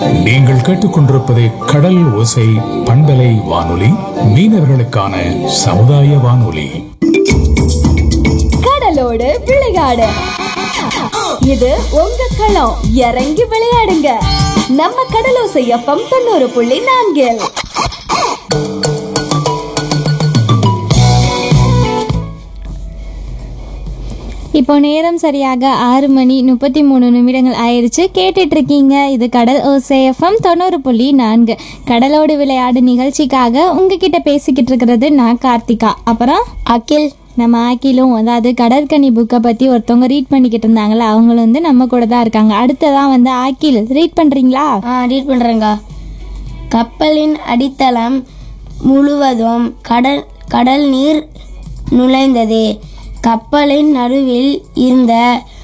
நீங்கள் கேட்டுக்கொண்டிருப்பது கடல் ஓசை பண்பலை வானொலி மீனவர்களுக்கான சமுதாய வானொலி கடலோடு விளையாடு இது உங்க களம் இறங்கி விளையாடுங்க நம்ம கடலோசை எஃப்எம் தொண்ணூறு புள்ளி நான்கில் இப்போ நேரம் சரியாக ஆறு மணி முப்பத்தி மூணு நிமிடங்கள் ஆயிடுச்சு கேட்டுட்டு இருக்கீங்க இது கடல் ஓசேஎஃப்எம் தொண்ணூறு புள்ளி நான்கு கடலோடு விளையாடு நிகழ்ச்சிக்காக உங்ககிட்ட பேசிக்கிட்டு இருக்கிறது நான் கார்த்திகா அப்புறம் அகில் நம்ம அகிலும் அதாவது கடற்கனி புக்கை பற்றி ஒருத்தவங்க ரீட் பண்ணிக்கிட்டு இருந்தாங்களா அவங்களும் வந்து நம்ம கூட தான் இருக்காங்க அடுத்ததான் வந்து அகில் ரீட் பண்ணுறீங்களா ஆ ரீட் பண்ணுறேங்க கப்பலின் அடித்தளம் முழுவதும் கடல் கடல் நீர் நுழைந்தது கப்பலின் நடுவில் இருந்த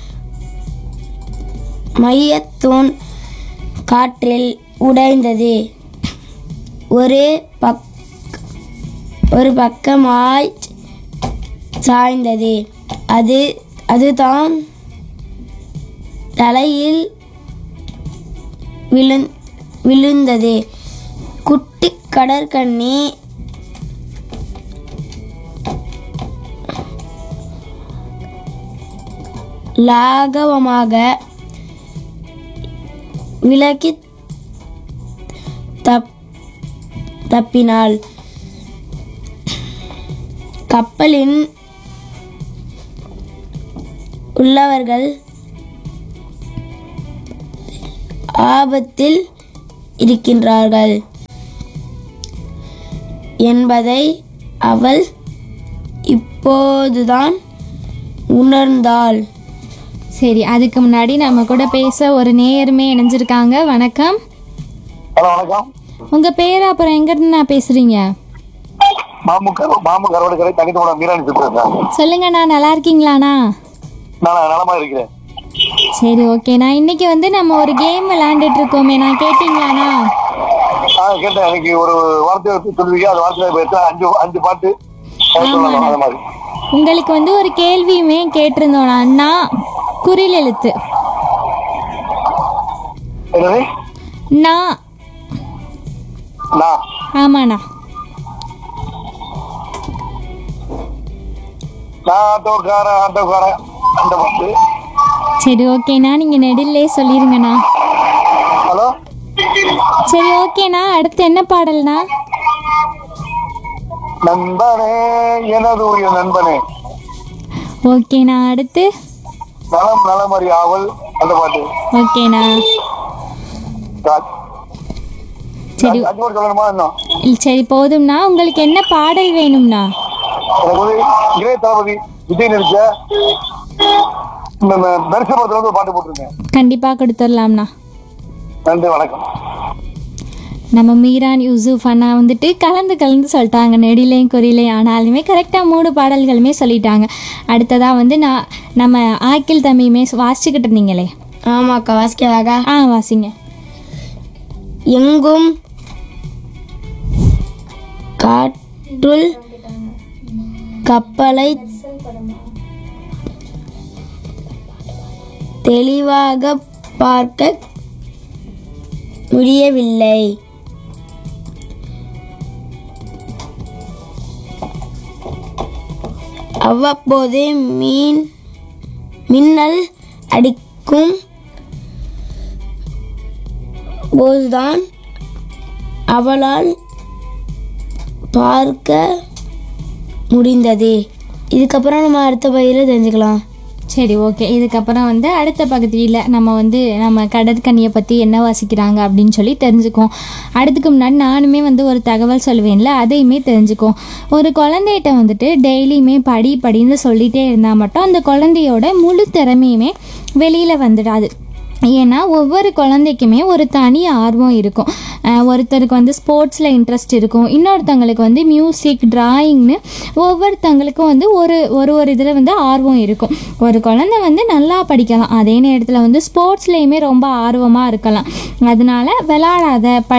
மையத்தூண் காற்றில் உடைந்தது ஒரு பக் ஒரு பக்கமாய் சாய்ந்தது அது அதுதான் தலையில் விழுந் விழுந்தது குட்டி கடற்கன்னி லாகவமாக விலக்கி தப் தப்பினாள் கப்பலின் உள்ளவர்கள் ஆபத்தில் இருக்கின்றார்கள் என்பதை அவள் இப்போதுதான் உணர்ந்தாள் சரி அதுக்கு முன்னாடி நம்ம கூட பேச ஒரு நேயருமே இணைஞ்சிருக்காங்க வணக்கம் ஹலோ வணக்கம் உங்கள் பேர் அப்புறம் எங்கேருந்து நான் பேசுகிறீங்க மாமு கரு மாமு கருவாடு கடை தனித்தோட மீராணி பேசுறேன் சொல்லுங்கண்ணா நல்லா இருக்கீங்களாண்ணா நான் நலமா இருக்கிறேன் சரி ஓகே நான் இன்னைக்கு வந்து நம்ம ஒரு கேம் விளையாண்டுட்டு இருக்கோமே நான் கேட்டிங்களாண்ணா ஆ கேட்டேன் எனக்கு ஒரு வார்த்தை சொல்லுவீங்க அந்த வார்த்தையில பேச அஞ்சு அஞ்சு பாட்டு அது சொல்லணும் அந்த மாதிரி உங்களுக்கு வந்து ஒரு கேள்வியுமே கேட்டிருந்தோம் அண்ணா குறில் எழுத்து என்னது நான் நான் ஆமாண்ணா நான் ஆட்டோக்காரன் ஆட்டோக்காரன் அந்த பாட்டு சரி ஓகேண்ணா நீங்கள் நெடிலே சொல்லிடுங்கண்ணா ஹலோ சரி ஓகேண்ணா அடுத்து என்ன பாடல்ண்ணா நண்பனே எனது உயிர் நண்பனே ஓகேண்ணா அடுத்து நலம் நலமறி ஆவல் அந்த பாட்டு ஓகேண்ணா ராஜ். சரி அஞ்சு பாட்டு சொல்லணுமா இன்னும் இல்ல, சரி போதும்ண்ணா உங்களுக்கு என்ன பாடல் வேணும்ண்ணா எனக்கு வந்து இளைய தளபதி விஜய் நடிச்ச இந்த தரிசனத்துல வந்து ஒரு பாட்டு போட்டிருக்கேன் கண்டிப்பாக கொடுத்துடலாம்ண்ணா நன்றி வணக்கம் நம்ம மீரான் யூசுஃப் அண்ணா வந்துட்டு கலந்து கலந்து சொல்லிட்டாங்க நெடிலையும் குறிலையும் ஆனாலுமே கரெக்டாக மூணு பாடல்களுமே சொல்லிட்டாங்க அடுத்ததாக வந்து நான் நம்ம ஆக்கில் தம்பியுமே வாசிச்சுக்கிட்டு இருந்தீங்களே ஆமாக்கா வாசிக்கவாக்கா ஆ வாசிங்க எங்கும் காற்றுள் கப்பலை தெளிவாக பார்க்க முடியவில்லை அவ்வப்போது மீன் மின்னல் அடிக்கும் போதுதான் அவளால் பார்க்க முடிந்தது இதுக்கப்புறம் நம்ம அடுத்த பகுதியில் தெரிஞ்சுக்கலாம் சரி ஓகே இதுக்கப்புறம் வந்து அடுத்த பகுதியில் நம்ம வந்து நம்ம கடற்கனியை பற்றி என்ன வாசிக்கிறாங்க அப்படின்னு சொல்லி தெரிஞ்சுக்குவோம் அடுத்துக்கு முன்னாடி நானுமே வந்து ஒரு தகவல் சொல்லுவேன்ல அதையுமே தெரிஞ்சுக்குவோம் ஒரு குழந்தைகிட்ட வந்துட்டு டெய்லியுமே படி படின்னு சொல்லிகிட்டே இருந்தால் மட்டும் அந்த குழந்தையோட முழு திறமையுமே வெளியில் வந்துடாது ஏன்னா ஒவ்வொரு குழந்தைக்குமே ஒரு தனி ஆர்வம் இருக்கும் அஹ் ஒருத்தருக்கு வந்து ஸ்போர்ட்ஸில் இன்ட்ரெஸ்ட் இருக்கும் இன்னொருத்தங்களுக்கு வந்து மியூசிக் டிராயிங்னு ஒவ்வொருத்தங்களுக்கும் வந்து ஒரு ஒரு ஒரு இதில் வந்து ஆர்வம் இருக்கும் ஒரு குழந்தை வந்து நல்லா படிக்கலாம் அதே நேரத்தில் வந்து ஸ்போர்ட்ஸ்லேயுமே ரொம்ப ஆர்வமாக இருக்கலாம் அதனால விளாடாத படி